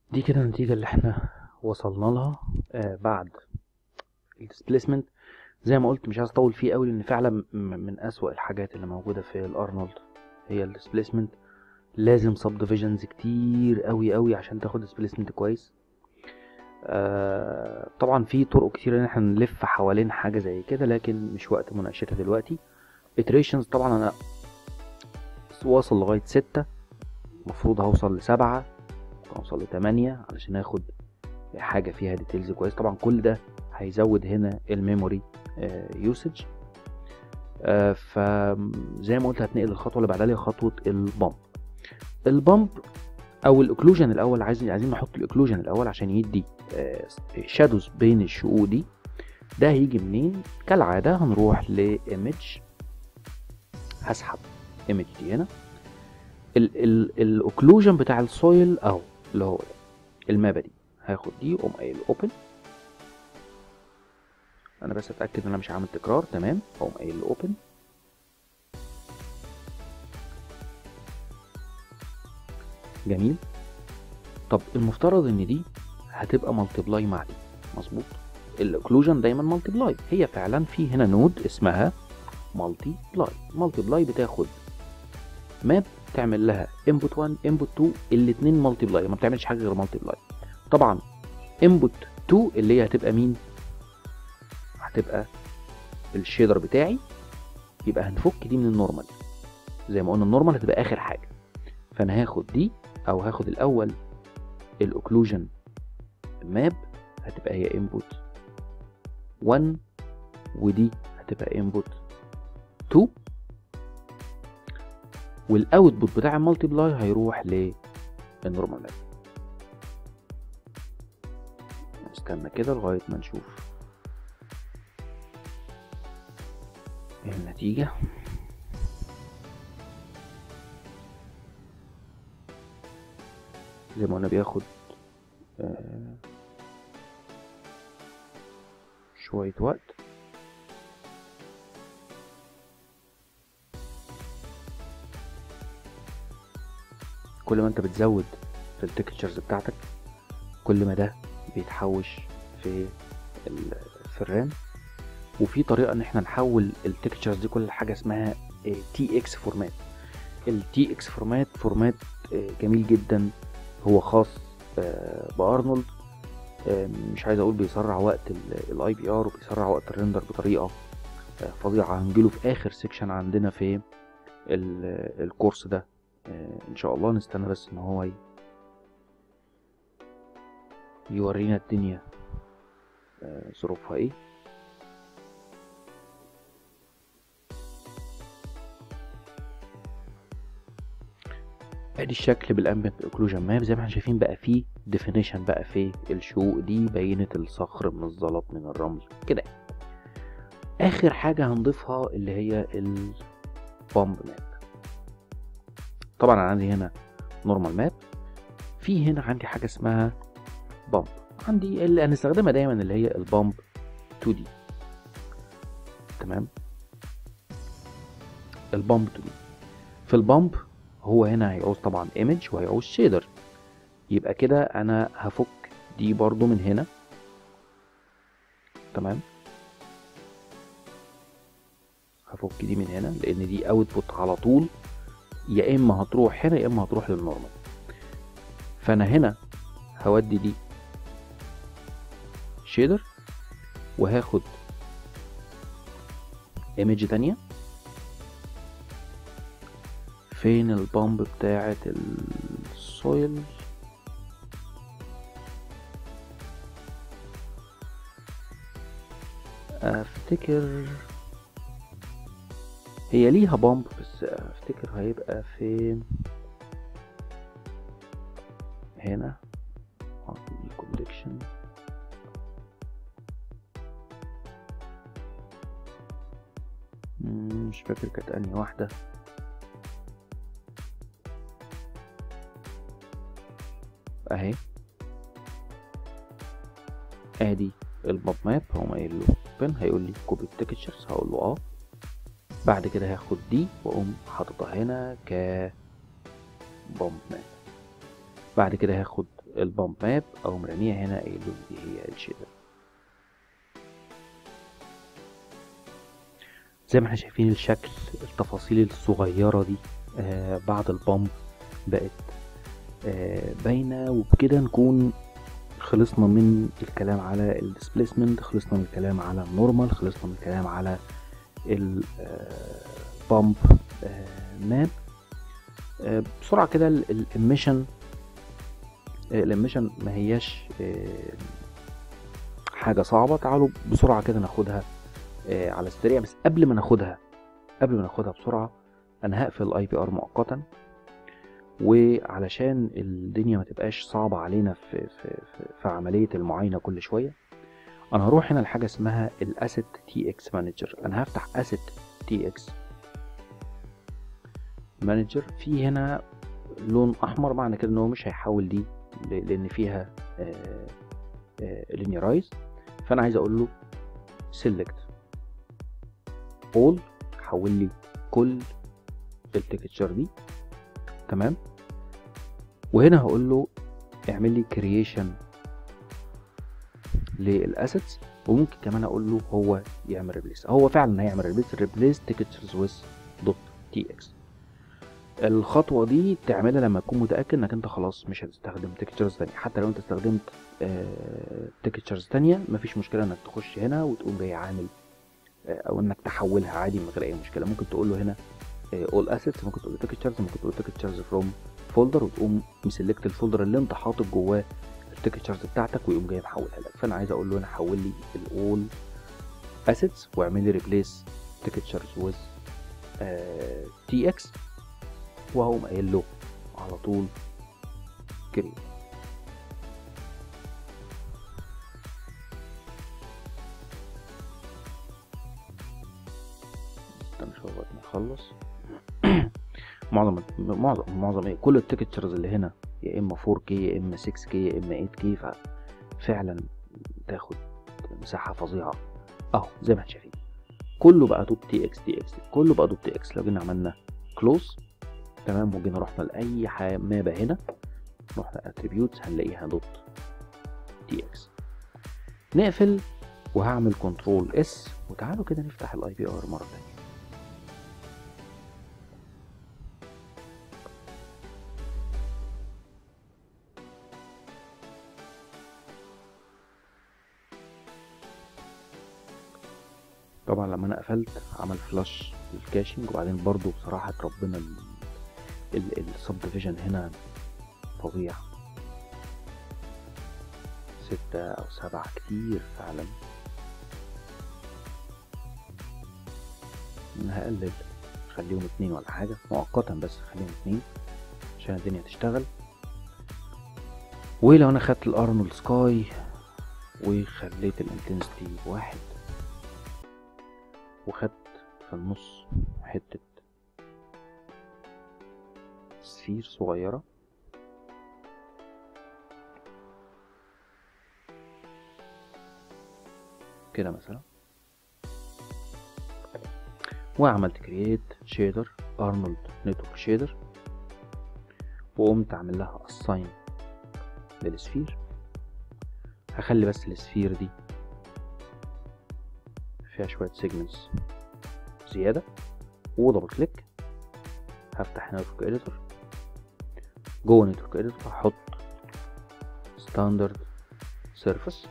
دي كده النتيجة اللي احنا وصلنا لها آه بعد الديسبليسمنت زي ما قلت مش عايز اطول فيه قوي لان فعلا م- من اسوأ الحاجات اللي موجودة في الارنولد هي الديسبليسمنت لازم سب ديفيجنز كتير قوي قوي عشان تاخد ديسبليسمنت كويس آه طبعا في طرق كتير ان احنا نلف حوالين حاجة زي كده لكن مش وقت مناقشتها دلوقتي iterations طبعا انا واصل لغاية ستة المفروض هوصل لسبعة ممكن اوصل لتمانية علشان اخد حاجة فيها ديتيلز كويس طبعا كل ده هيزود هنا الميموري يوسج فزي ما قلت هتنقل الخطوة اللي بعدها اللي هي خطوة البامب البامب او الاوكلوجن الاول عايزين عايزين نحط الاوكلوجن الاول عشان يدي شادوز بين الشقوق دي ده هيجي منين كالعادة هنروح لايمج هسحب ايمج دي هنا الاوكلوجن بتاع السويل اهو اللي هو ده المابة دي هاخد دي واقوم قايل اوبن انا بس اتاكد ان انا مش عامل تكرار تمام اقوم قايل اوبن جميل طب المفترض ان دي هتبقى مالتيبلاي مع دي مظبوط الاوكلوجن دايما مالتيبلاي هي فعلا في هنا نود اسمها مالتيبلاي مالتيبلاي بتاخد ماب تعمل لها انبوت 1 انبوت 2 الاثنين مالتيبلاي ما بتعملش حاجه غير مالتيبلاي طبعا انبوت 2 اللي هي هتبقى مين هتبقى الشيدر بتاعي يبقى هنفك دي من النورمال زي ما قلنا النورمال هتبقى اخر حاجه فانا هاخد دي او هاخد الاول الاوكلوجن ماب هتبقى هي انبوت 1 ودي هتبقى انبوت 2 والاوتبوت بتاع المالتيبلاي هيروح للنورمال ماب نستنى كده لغايه ما نشوف ايه النتيجه زي ما قلنا بياخد آه شوية وقت كل ما انت بتزود في التكتشرز بتاعتك كل ما ده بيتحوش في ال- في الرام وفي طريقة ان احنا نحول التكتشرز دي كل حاجة اسمها تي اكس فورمات التي اكس فورمات فورمات آه، جميل جدا هو خاص آه، بارنولد آه، مش عايز اقول بيسرع وقت الاي بي ار وبيسرع وقت الريندر بطريقه آه، فظيعه هنجيله في اخر سيكشن عندنا في ال- الكورس ده آه، ان شاء الله نستنى بس ان هو ي- يورينا الدنيا آه، ظروفها ايه ادي الشكل بالامبيانت اوكلوجن ماب زي ما احنا شايفين بقى فيه ديفينيشن بقى في الشقوق دي بينت الصخر من الزلط من الرمل كده اخر حاجه هنضيفها اللي هي البامب ماب طبعا انا عندي هنا نورمال ماب في هنا عندي حاجه اسمها بامب عندي اللي هنستخدمها دايما اللي هي البامب 2 دي تمام البامب 2 دي في البامب هو هنا هيعوز طبعا ايمج وهيعوز شيدر يبقى كده انا هفك دي برضو من هنا تمام هفك دي من هنا لان دي اوتبوت على طول يا اما هتروح هنا يا اما هتروح للنورمال فانا هنا هودي دي شيدر وهاخد ايمج تانية فين البامب بتاعة السويل افتكر هي ليها بامب بس افتكر هيبقى فين هنا كوليكشن مش فاكر كانت انهي واحده اهي ادي الباب ماب هقوم قايل له اوبن هيقول لي كوبي التكتشرز هقول له اه بعد كده هاخد دي واقوم حاططها هنا ك بامب ماب بعد كده هاخد البامب ماب او مرميها هنا قايل له دي هي الشيدر زي ما احنا شايفين الشكل التفاصيل الصغيرة دي آه بعد البامب بقت آه باينة وبكده نكون خلصنا من الكلام على الديسبيسمنت خلصنا من الكلام على النورمال خلصنا من الكلام على البامب ماب بسرعة كده الاميشن الاميشن ما هياش آه، حاجة صعبة تعالوا بسرعة كده ناخدها آه، على السريع بس قبل ما ناخدها قبل ما ناخدها بسرعة انا هقفل الاي بي ار مؤقتا وعلشان الدنيا ما تبقاش صعبة علينا في, في, في, في عملية المعاينة كل شوية انا هروح هنا لحاجة اسمها الاسيت تي اكس مانجر انا هفتح اسيت تي اكس مانجر في هنا لون احمر معنى كده ان هو مش هيحول دي ل- لان فيها لينيرايز فانا عايز اقول له سيلكت اول حول لي كل التكتشر دي تمام وهنا هقول له اعمل لي كرييشن للاسيتس وممكن كمان اقول له هو يعمل ريبليس هو فعلا هيعمل ريبليس ريبليس تكتشرز ويز دوت تي اكس الخطوه دي تعملها لما تكون متاكد انك انت خلاص مش هتستخدم تكتشرز تانية حتى لو انت استخدمت تكتشرز تانية مفيش مشكله انك تخش هنا وتقوم جاي عامل آه، او انك تحولها عادي من غير اي مشكله ممكن تقول له هنا اول اسيتس ممكن تقول له تكتشرز ممكن تقول تكتشرز فروم فولدر وتقوم مسلكت الفولدر اللي انت حاطط جواه التكتشرز بتاعتك ويقوم جاي محولها لك فانا عايز اقول له انا حول لي الاول اسيتس واعمل لي ريبليس تكتشرز ويز تي اكس وهقوم قايل له على طول كريت استنى شويه لغايه ما يخلص معظم معظم معظم ايه كل التكتشرز اللي هنا يا اما 4K يا اما 6K يا اما 8K ففعلا تاخد مساحه فظيعه اهو زي ما احنا شايفين كله بقى دوت تي اكس تي اكس كله بقى دوت تي اكس لو جينا عملنا كلوز تمام وجينا رحنا لاي ح- مابة هنا رحنا اتريبيوتس هنلاقيها دوت تي اكس نقفل وهعمل كنترول اس وتعالوا كده نفتح الاي بي ار مره تانية طبعا لما انا قفلت عمل فلاش للكاشنج وبعدين برضو بصراحة ربنا السب ديفيجن هنا فظيع ستة أو سبعة كتير فعلا أنا هقلل خليهم اتنين ولا حاجة مؤقتا بس خليهم اتنين عشان الدنيا تشتغل ولو أنا خدت الأرنولد سكاي وخليت الانتنسيتي واحد وخدت في النص حتة سفير صغيرة كده مثلا وعملت كرييت شيدر ارنولد نتورك شيدر وقمت اعمل لها اساين للسفير هخلي بس السفير دي فيها شوية سيجمنتس زيادة ودبل كليك هفتح نتورك اديتور جوه نتورك اديتور هحط ستاندرد سيرفيس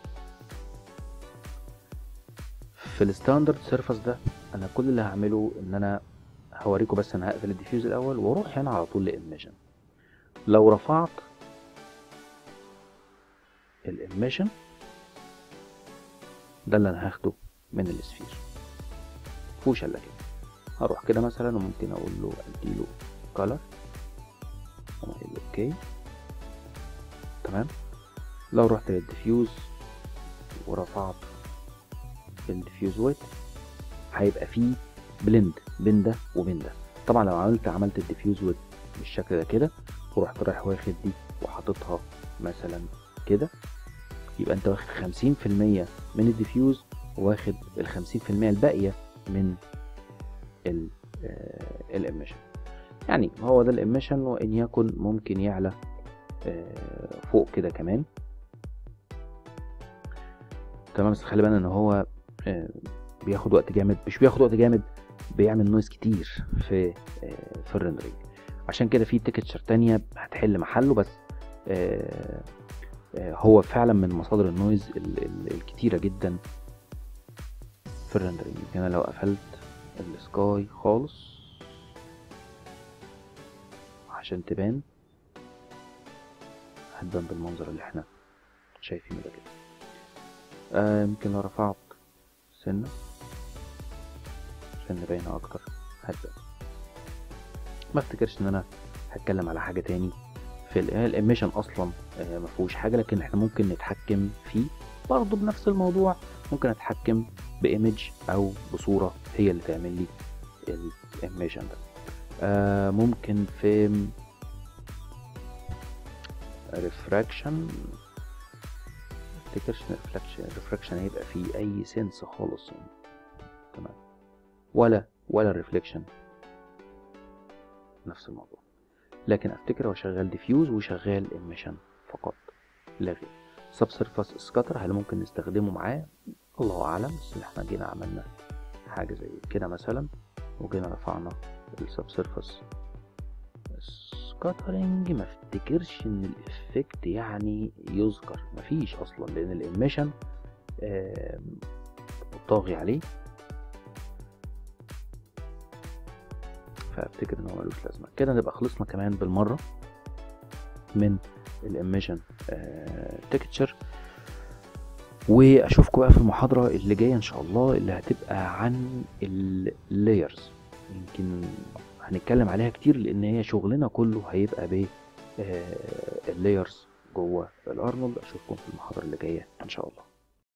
في الستاندرد سيرفيس ده انا كل اللي هعمله ان انا هوريكم بس انا هقفل الديفيوز الاول واروح هنا على طول لإميشن لو رفعت الإميشن ده اللي انا هاخده من السفير مفيهوش الا كده هروح كده مثلا وممكن اقول له اديله كولر واقول له اوكي تمام لو رحت للديفيوز ورفعت الديفيوز ويت هيبقى فيه بلند بين ده وبين ده طبعا لو عملت عملت الديفيوز ويت بالشكل ده كده ورحت رايح واخد دي وحاططها مثلا كده يبقى انت واخد خمسين في المية من الديفيوز واخد الخمسين في المية الباقية من الاميشن يعني هو ده الاميشن وان يكن ممكن يعلى آه، فوق كده كمان تمام بس خلي بالنا ان هو آه، بياخد وقت جامد مش بياخد وقت جامد بيعمل نويز كتير في آه، في الريندرينج عشان كده في تكتشر تانية هتحل محله بس آه، آه، هو فعلا من مصادر النويز ال- ال- الكتيرة جدا في الريندرينج يمكن انا لو قفلت السكاي خالص عشان تبان هتبان بالمنظر اللي احنا شايفينه ده كده آه، يمكن لو رفعت سنة عشان نبينها اكتر هتبان ما افتكرش ان انا هتكلم على حاجة تاني في الاميشن اصلا آه، ما فيهوش حاجة لكن احنا ممكن نتحكم فيه برضه بنفس الموضوع ممكن اتحكم بايمج او بصورة هي اللي تعمل لي الاميشن ده آه ممكن في ريفراكشن افتكرش ان ريفراكشن ريفراكشن هيبقى فيه اي سنس خالص يعني. تمام ولا ولا ريفليكشن نفس الموضوع لكن افتكر هو شغال ديفيوز وشغال ايميشن فقط لا غير سب سيرفاس سكاتر هل ممكن نستخدمه معاه الله اعلم بس احنا جينا عملنا حاجه زي كده مثلا وجينا رفعنا السب سيرفاس سكاترنج ما افتكرش ان الافكت يعني يذكر مفيش اصلا لان الاميشن طاغي عليه فافتكر ان هو ملوش لازمه كده نبقى خلصنا كمان بالمره من الاميشن تكتشر واشوفكم بقى في المحاضره اللي جايه ان شاء الله اللي هتبقى عن اللايرز يمكن هنتكلم عليها كتير لان هي شغلنا كله هيبقى ب اللايرز جوه الارنولد اشوفكم في المحاضره اللي جايه ان شاء الله